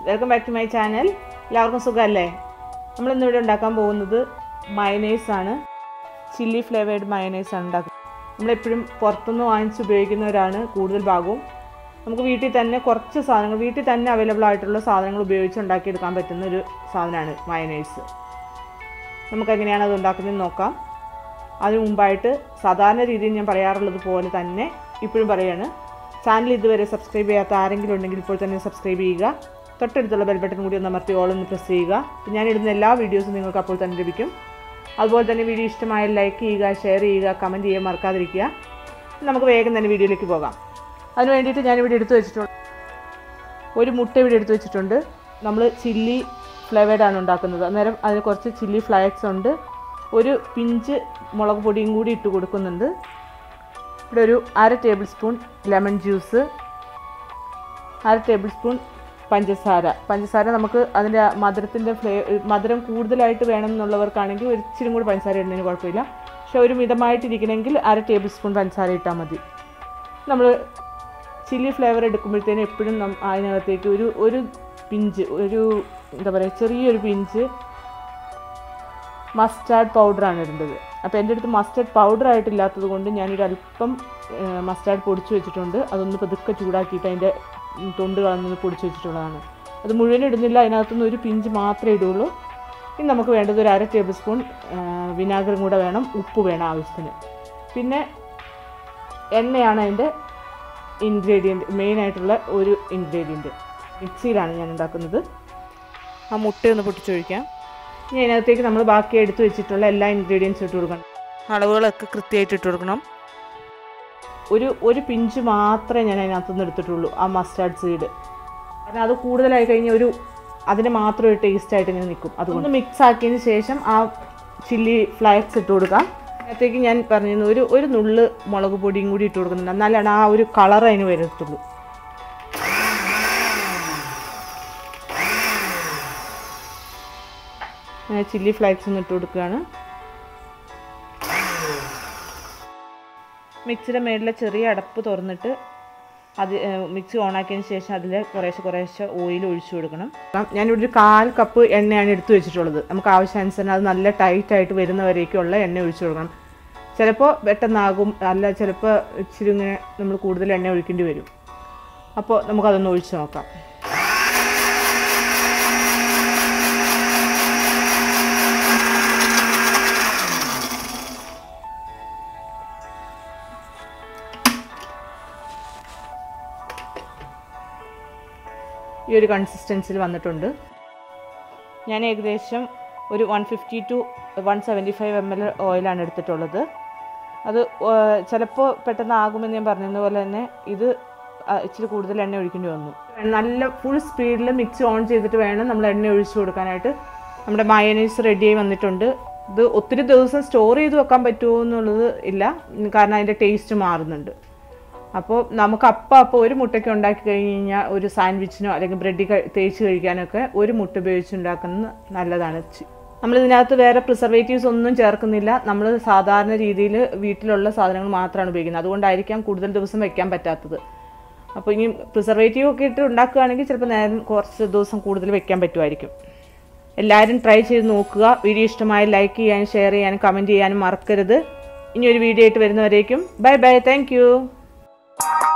welcome back to my channel എല്ലാവർക്കും സുഖമല്ലേ നമ്മളിന്നിവിടെ ഉണ്ടാക്കാൻ പോകുന്നത് മയനൈസ് ആണ് ചില്ലി ഫ്ലേവേർഡ് മയനൈസ് ആണ് ഉണ്ടാക്കുന്നത് നമ്മളെപ്പോഴും പുറത്തുനിന്ന് വാങ്ങിച്ച് ഉപയോഗിക്കുന്നവരാണ് കൂടുതൽ ഭാഗവും നമുക്ക് വീട്ടിൽ തന്നെ കുറച്ച് സാധനങ്ങൾ വീട്ടിൽ തന്നെ അവൈലബിൾ ആയിട്ടുള്ള സാധനങ്ങൾ ഉപയോഗിച്ച് ഉണ്ടാക്കിയെടുക്കാൻ പറ്റുന്ന ഒരു സാധനമാണ് മയനൈസ് നമുക്ക് എങ്ങനെയാണ് അത് ഉണ്ടാക്കുന്നതെന്ന് നോക്കാം അതിനു മുമ്പായിട്ട് സാധാരണ രീതിയിൽ ഞാൻ പറയാറുള്ളത് പോലെ തന്നെ ഇപ്പോഴും പറയാണ് ചാനൽ ഇതുവരെ സബ്സ്ക്രൈബ് ചെയ്യാത്ത ആരെങ്കിലും ഉണ്ടെങ്കിൽ ഇപ്പോൾ തന്നെ സബ്സ്ക്രൈബ് ചെയ്യുക തൊട്ടടുത്തുള്ള ബെൽ ബട്ടൺ കൂടി ഒന്ന് അമർത്തി ഓൾ ഒന്ന് പ്രസ് ചെയ്യുക ഞാനിടുന്ന എല്ലാ വീഡിയോസും നിങ്ങൾക്ക് അപ്പോൾ തന്നെ ലഭിക്കും അതുപോലെ തന്നെ വീഡിയോ ഇഷ്ടമായാൽ ലൈക്ക് ചെയ്യുക ഷെയർ ചെയ്യുക കമൻറ്റ് ചെയ്യുക മറക്കാതിരിക്കുക നമുക്ക് വേഗം തന്നെ വീഡിയോയിലേക്ക് പോകാം അതിന് വേണ്ടിയിട്ട് ഞാനിവിടെ എടുത്തു വെച്ചിട്ടുണ്ട് ഒരു മുട്ട ഇവിടെ എടുത്തു വെച്ചിട്ടുണ്ട് നമ്മൾ ചില്ലി ഫ്ലേവേഡാണ് ഉണ്ടാക്കുന്നത് അന്നേരം അതിന് കുറച്ച് ചില്ലി ഫ്ലേക്സ് ഉണ്ട് ഒരു പിഞ്ച് മുളക് പൊടിയും കൂടി ഇട്ട് കൊടുക്കുന്നുണ്ട് ഇവിടെ ഒരു അര ടേബിൾ സ്പൂൺ ലെമൺ ജ്യൂസ് അര ടേബിൾ സ്പൂൺ പഞ്ചസാര പഞ്ചസാര നമുക്ക് അതിൻ്റെ മധുരത്തിൻ്റെ ഫ്ലേ മധുരം കൂടുതലായിട്ട് വേണം എന്നുള്ളവർക്കാണെങ്കിൽ ഒരു ഇച്ചിരി കൂടി പഞ്ചസാര ഇടുന്നതിന് കുഴപ്പമില്ല പക്ഷെ ഒരു മിതമായിട്ടിരിക്കണമെങ്കിൽ അര ടേബിൾ സ്പൂൺ പഞ്ചസാര ഇട്ടാൽ മതി നമ്മൾ ചില്ലി ഫ്ലേവർ എടുക്കുമ്പോഴത്തേനും എപ്പോഴും നം അതിനകത്തേക്ക് ഒരു ഒരു പിഞ്ച് ഒരു എന്താ പറയുക ചെറിയൊരു പിഞ്ച് മസ്റ്റാർഡ് പൗഡറാണ് ഇടേണ്ടത് അപ്പോൾ എൻ്റെ അടുത്ത് മസ്റ്റാർഡ് പൗഡർ ആയിട്ടില്ലാത്തത് കൊണ്ട് ഞാനൊരു അല്പം മസ്റ്റാർഡ് പൊടിച്ച് വെച്ചിട്ടുണ്ട് അതൊന്ന് പതുക്കെ ചൂടാക്കിയിട്ട് അതിൻ്റെ തൊണ്ട് കളഞ്ഞൊന്ന് പൊടിച്ച് വെച്ചിട്ടുള്ളതാണ് അത് മുഴുവൻ ഇടുന്നില്ല അതിനകത്തുനിന്ന് ഒരു പിഞ്ച് മാത്രമേ ഇടുള്ളൂ ഇനി നമുക്ക് വേണ്ടത് ഒരു അര ടേബിൾ സ്പൂൺ വിനാഗറും കൂടെ വേണം ഉപ്പ് വേണം ആവശ്യത്തിന് പിന്നെ എണ്ണയാണ് അതിൻ്റെ ഇൻഗ്രീഡിയൻറ്റ് മെയിനായിട്ടുള്ള ഒരു ഇൻഗ്രീഡിയൻറ്റ് മിക്സിയിലാണ് ഞാൻ ഉണ്ടാക്കുന്നത് ആ മുട്ടയൊന്ന് പൊട്ടിച്ചൊഴിക്കാം ഇനി അതിനകത്തേക്ക് നമ്മൾ ബാക്കി എടുത്തു വെച്ചിട്ടുള്ള എല്ലാ ഇൻഗ്രീഡിയൻസും ഇട്ട് കൊടുക്കണം അളവുകളൊക്കെ കൃത്യമായിട്ട് ഇട്ട് കൊടുക്കണം ഒരു ഒരു പിഞ്ച് മാത്രമേ ഞാൻ അതിനകത്തുനിന്ന് എടുത്തിട്ടുള്ളൂ ആ മസ്റ്റാർഡ് സീഡ് കാരണം അത് കൂടുതലായി കഴിഞ്ഞാൽ ഒരു അതിന് മാത്രം ഒരു ടേസ്റ്റ് ആയിട്ട് ഇങ്ങനെ നിൽക്കും അതൊന്ന് മിക്സ് ആക്കിയതിന് ശേഷം ആ ചില്ലി ഫ്ലേക്സ് ഇട്ട് കൊടുക്കാം അതിനകത്തേക്ക് ഞാൻ പറഞ്ഞിരുന്നു ഒരു ഒരു നുള്ള് മുളക് പൊടിയും കൂടി ഇട്ട് കൊടുക്കുന്നുണ്ട് എന്നാലാണ് ആ ഒരു കളർ അതിന് വരത്തുള്ളൂ ചില്ലി ഫ്ലേക്സ് ഒന്ന് ഇട്ട് കൊടുക്കുകയാണ് മിക്സിയുടെ മേളിലെ ചെറിയ അടപ്പ് തുറന്നിട്ട് അത് മിക്സി ഓണാക്കിയതിന് ശേഷം അതിൽ കുറേശ്ശെ കുറേശ്ശെ ഓയിൽ ഒഴിച്ചു കൊടുക്കണം ഞാനിവിടെ ഒരു കാൽ കപ്പ് എണ്ണയാണ് എടുത്തു വെച്ചിട്ടുള്ളത് നമുക്ക് ആവശ്യാനുസരണം അത് നല്ല ടൈറ്റായിട്ട് വരുന്നവരേക്കുള്ള എണ്ണ ഒഴിച്ചു കൊടുക്കണം ചിലപ്പോൾ പെട്ടെന്നാകും അല്ല ചിലപ്പോൾ ഇച്ചിരി ഇങ്ങനെ നമ്മൾ കൂടുതൽ എണ്ണ ഒഴിക്കേണ്ടി വരും അപ്പോൾ നമുക്കതൊന്ന് ഒഴിച്ച് നോക്കാം ഈ ഒരു കൺസിസ്റ്റൻസിൽ വന്നിട്ടുണ്ട് ഞാൻ ഏകദേശം ഒരു one fifty to one seventy five M L ഓയിലാണ് എടുത്തിട്ടുള്ളത് അത് ചിലപ്പോൾ പെട്ടെന്ന് ആകുമെന്ന് ഞാൻ പറഞ്ഞത് പോലെ തന്നെ ഇത് ഇച്ചിരി കൂടുതൽ എണ്ണ ഒഴിക്കേണ്ടി വന്നു നല്ല ഫുൾ സ്പീഡിൽ മിക്സി ഓൺ ചെയ്തിട്ട് വേണം നമ്മൾ എണ്ണ ഒഴിച്ചു കൊടുക്കാനായിട്ട് നമ്മുടെ മയനൈസ് റെഡിയായി വന്നിട്ടുണ്ട് ഇത് ഒത്തിരി ദിവസം സ്റ്റോർ ചെയ്ത് വെക്കാൻ പറ്റുമോ എന്നുള്ളത് ഇല്ല കാരണം അതിൻ്റെ ടേസ്റ്റ് മാറുന്നുണ്ട് അപ്പോൾ നമുക്ക് അപ്പം അപ്പോൾ ഒരു മുട്ടയ്ക്ക് ഉണ്ടാക്കി കഴിഞ്ഞ് കഴിഞ്ഞാൽ ഒരു സാൻഡ്വിച്ചിനോ അല്ലെങ്കിൽ ബ്രെഡ് തേച്ച് കഴിക്കാനൊക്കെ ഒരു മുട്ട ഉപയോഗിച്ച് ഉണ്ടാക്കുന്നത് നല്ലതാണ് നമ്മൾ ഇതിനകത്ത് വേറെ പ്രിസർവേറ്റീവ്സ് ഒന്നും ചേർക്കുന്നില്ല നമ്മൾ സാധാരണ രീതിയിൽ വീട്ടിലുള്ള സാധനങ്ങൾ മാത്രമാണ് ഉപയോഗിക്കുന്നത് അതുകൊണ്ടായിരിക്കാം കൂടുതൽ ദിവസം വെക്കാൻ പറ്റാത്തത് അപ്പോൾ ഇനി പ്രിസർവേറ്റീവ് ഒക്കെ ഇട്ട് ഉണ്ടാക്കുകയാണെങ്കിൽ ചിലപ്പോൾ നേരം കുറച്ച് ദിവസം കൂടുതൽ വെക്കാൻ പറ്റുമായിരിക്കും എല്ലാവരും ട്രൈ ചെയ്ത് നോക്കുക വീഡിയോ ഇഷ്ടമായി ലൈക്ക് ചെയ്യാനും ഷെയർ ചെയ്യാനും കമൻറ്റ് ചെയ്യാനും മറക്കരുത് ഇനി ഒരു വീഡിയോ ആയിട്ട് വരുന്നവരേക്കും ബൈ ബൈ താങ്ക്